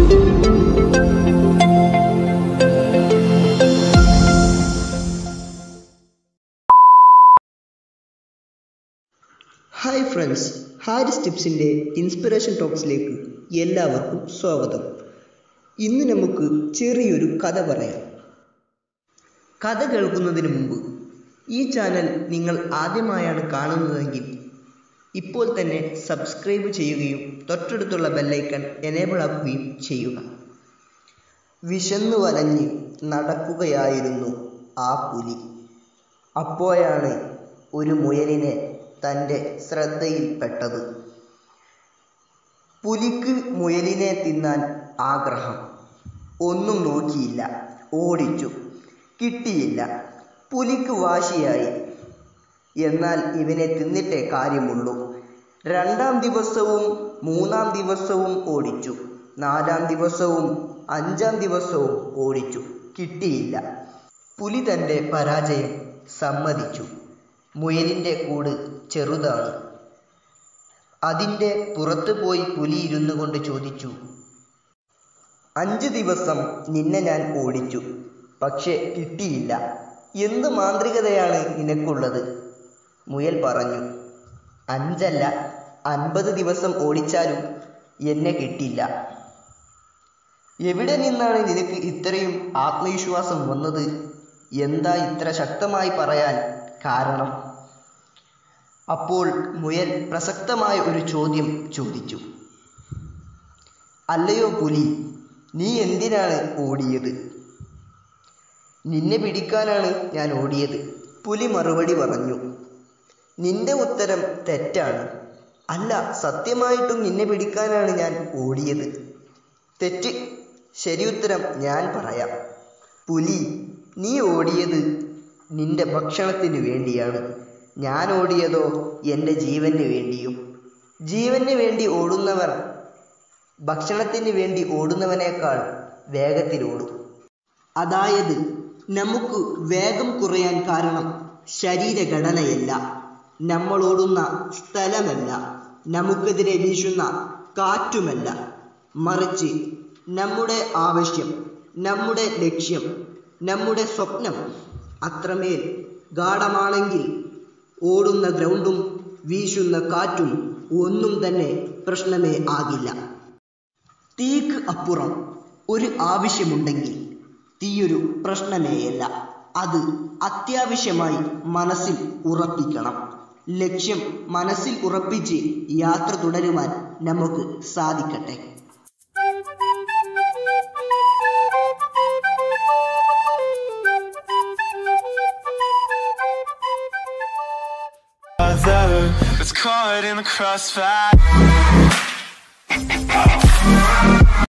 Hi friends Haris ടിപ്സിൻ്റെ inspiration ടോക്സിലേക്ക് എല്ലാവർക്കും സ്വാഗതം ഇന്ന് നമുക്ക് ചെറിയൊരു കഥ പറയാം കഥ കേൾക്കുന്നതിന് മുമ്പ് ഈ ചാനൽ നിങ്ങൾ ആദ്യമായാണ് കാണുന്നതെങ്കിൽ ഇപ്പോൾ തന്നെ സബ്സ്ക്രൈബ് ചെയ്യുകയും തൊട്ടടുത്തുള്ള ബെല്ലൈക്കൺ എനേബിൾ ആക്കുകയും ചെയ്യുക വിശന്നു വലഞ്ഞ് നടക്കുകയായിരുന്നു ആ പുലി അപ്പോഴാണ് ഒരു മുയലിനെ തൻ്റെ ശ്രദ്ധയിൽപ്പെട്ടത് പുലിക്ക് മുയലിനെ തിന്നാൻ ആഗ്രഹം ഒന്നും നോക്കിയില്ല ഓടിച്ചു കിട്ടിയില്ല പുലിക്ക് വാശിയായി എന്നാൽ ഇവനെ തിന്നിട്ടേ കാര്യമുള്ളൂ രണ്ടാം ദിവസവും മൂന്നാം ദിവസവും ഓടിച്ചു നാലാം ദിവസവും അഞ്ചാം ദിവസവും ഓടിച്ചു കിട്ടിയില്ല പുലി തൻ്റെ പരാജയം സമ്മതിച്ചു മുയലിൻ്റെ കൂട് ചെറുതാണ് അതിൻ്റെ പുറത്തു പോയി പുലി ഇരുന്നു കൊണ്ട് ചോദിച്ചു അഞ്ച് ദിവസം നിന്നെ ഞാൻ ഓടിച്ചു പക്ഷെ കിട്ടിയില്ല എന്ത് മാന്ത്രികതയാണ് നിനക്കുള്ളത് മുയൽ പറഞ്ഞു അഞ്ചല്ല അൻപത് ദിവസം ഓടിച്ചാലും എന്നെ കിട്ടില്ല എവിടെ നിന്നാണ് നിനക്ക് ഇത്രയും ആത്മവിശ്വാസം വന്നത് എന്താ ഇത്ര ശക്തമായി പറയാൻ കാരണം അപ്പോൾ മുയൽ പ്രസക്തമായ ഒരു ചോദ്യം ചോദിച്ചു അല്ലയോ പുലി നീ എന്തിനാണ് ഓടിയത് നിന്നെ പിടിക്കാനാണ് ഞാൻ ഓടിയത് പുലി മറുപടി പറഞ്ഞു നിന്റെ ഉത്തരം തെറ്റാണ് അല്ല സത്യമായിട്ടും നിന്നെ പിടിക്കാനാണ് ഞാൻ ഓടിയത് തെറ്റ് ശരി ഉത്തരം ഞാൻ പറയാം പുലി നീ ഓടിയത് നിന്റെ ഭക്ഷണത്തിന് വേണ്ടിയാണ് ഞാൻ ഓടിയതോ എൻ്റെ ജീവന് വേണ്ടിയും ജീവന് വേണ്ടി ഓടുന്നവർ ഭക്ഷണത്തിന് വേണ്ടി ഓടുന്നവനേക്കാൾ വേഗത്തിൽ ഓടും അതായത് നമുക്ക് വേഗം കുറയാൻ കാരണം ശരീരഘടനയല്ല നമ്മൾ ഓടുന്ന സ്ഥലമല്ല നമുക്കെതിരെ വീശുന്ന കാറ്റുമല്ല മറിച്ച് നമ്മുടെ ആവശ്യം നമ്മുടെ ലക്ഷ്യം നമ്മുടെ സ്വപ്നം അത്രമേൽ ഗാഠമാണെങ്കിൽ ഓടുന്ന ഗ്രൗണ്ടും വീശുന്ന കാറ്റും ഒന്നും തന്നെ പ്രശ്നമേ ആകില്ല തീക്ക് അപ്പുറം ഒരു ആവശ്യമുണ്ടെങ്കിൽ തീയൊരു പ്രശ്നമേയല്ല അത് അത്യാവശ്യമായി മനസ്സിൽ ഉറപ്പിക്കണം ലക്ഷ്യം മനസ്സിൽ ഉറപ്പിച്ച് യാത്ര തുടരുവാൻ നമുക്ക് സാധിക്കട്ടെ Other was caught in the crossfire.